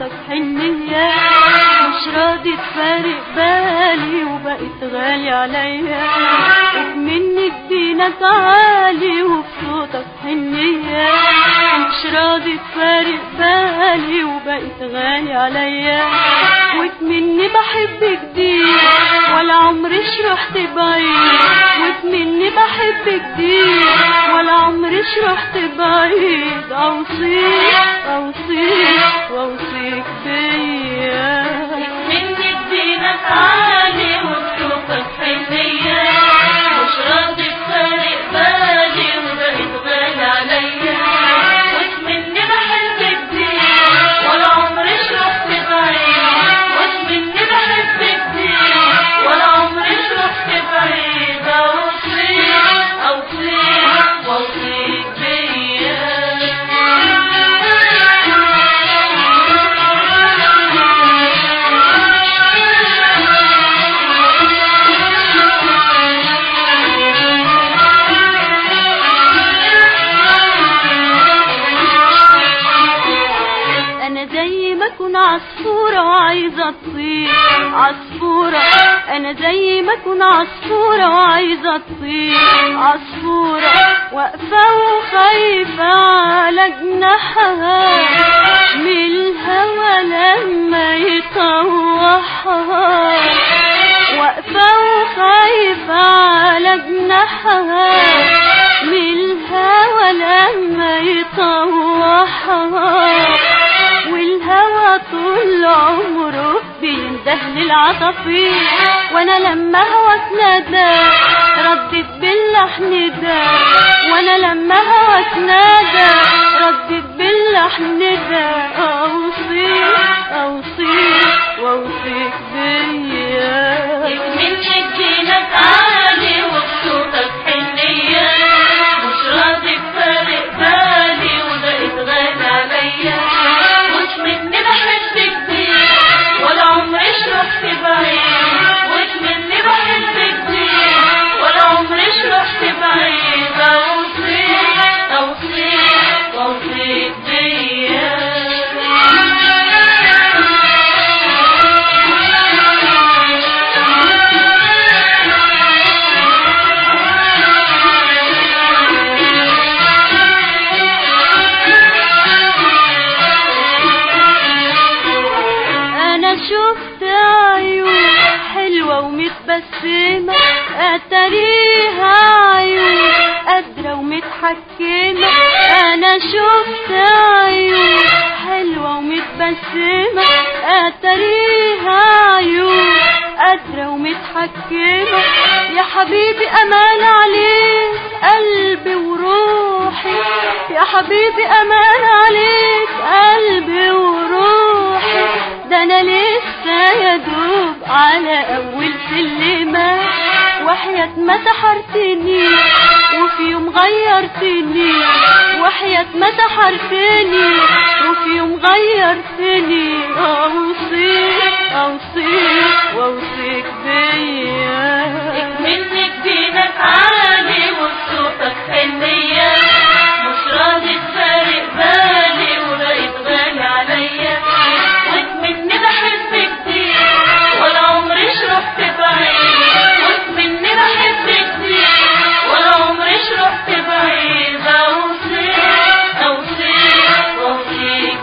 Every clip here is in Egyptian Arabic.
صوتك حنية مش راضي تفارق بالي وبقيت غالي عليا مني جبينك عالي وبصوتك حنية مش راضي تفارق بالي وبقيت غالي عليا وكمني بحب جديد ولا عمري شرحت بعيد وكمني بحب جديد ولا عمري شرحت بعيد اوصيك اوصيك واوصيك بيا منك دينك عالي وصوتك حنية مش راضي تفارق بالي وبقيت غالي عليا واسمني بحب كتير ولا عمري شرحت بعيد واسمني بحب كتير ولا عمري شرحت بعيد اوصيك اوصيك واوصيك انا زي ما اكون عصفورة وعايزة تطير عصفورة انا زي ما اكون عصفورة وعايزة تطير عصفورة واقفة وخايفة على جناحها من الهوى لما يطوحها واقفة وخايفة على جناحها من الهوى لما يطوحها والهوى طول عمره بينده للعصافير وانا لما هواك نادى ردت باللحن ده وانا لما هواك نادى ردت باللحن ده اوصيك اوصيك واوصيك بيا منك دينك عالي وبصوتك حنية مش راضي تفارق بالي وبقيت غالي عليا مش مني بحب كتير ولا عمري شرحت بعيد مش مني بحب كتير ولا عمري شرحت بعيد اوصيك اوصيك واوصيك انا شفت عيون حلوة ومتبسمة اتاريها عيون قادرة ومتحكمة انا شفت عيون حلوة ومتبسمة اتاريها عيون قادرة ومتحكمة يا حبيبي امان عليك قلبي وروحي يا حبيبي امان عليك قلبي وروحي ده انا لسه يا دوب على اول سلمة وحياة ما سحرتني وفي يوم غيرتني وحياة ما سحرتني وفي يوم غيرتني اوصيك اوصيك واوصيك بيا منك دينك عالي وبصوتك حنية مش راضي تفارق بالي وبقيت غالي عليا ومني بحب كتير ولا عمري شرحت بعيد ومني بحب كتير ولا عمري شرحت بعيد اوصيك اوصيك واوصيك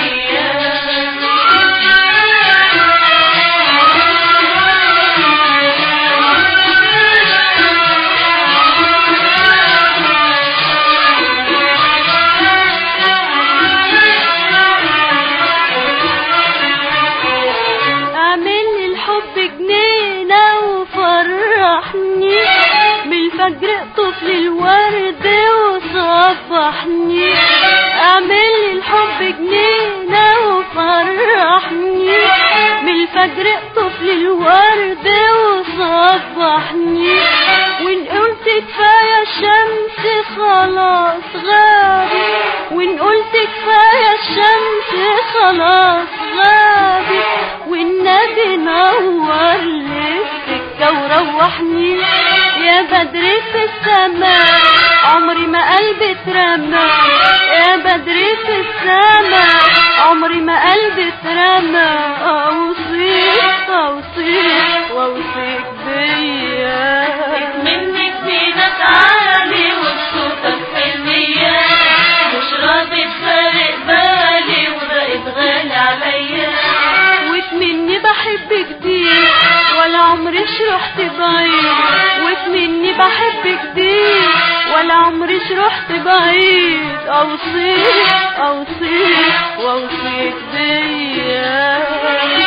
اعمل لي الحب جنينة وفرحني بالفجر اقطف لي الورد وصبحني اعمل لي الحب جنينة وفرحني بالفجر اقطف لي الورد وصبحني وان قلت كفاية الشمس خلاص غابت وان قلت كفاية الشمس خلاص غابت والنبي نور لي السكة وروحني يا بدر في السماء عمري ما قلبي اترمى يا بدري في السما عمري ما قلبي اترمى اوصيك اوصيك واوصيك بيا منك بيدك عالي وبصوتك حلمية مش راضي تفارق بالي وبقيت غالي عليا واتمني بحب جديد ولا عمري رحت بعيد واتمني بحب جديد ولا عمري رحت بعيد اوصيك اوصيك واوصيك بيا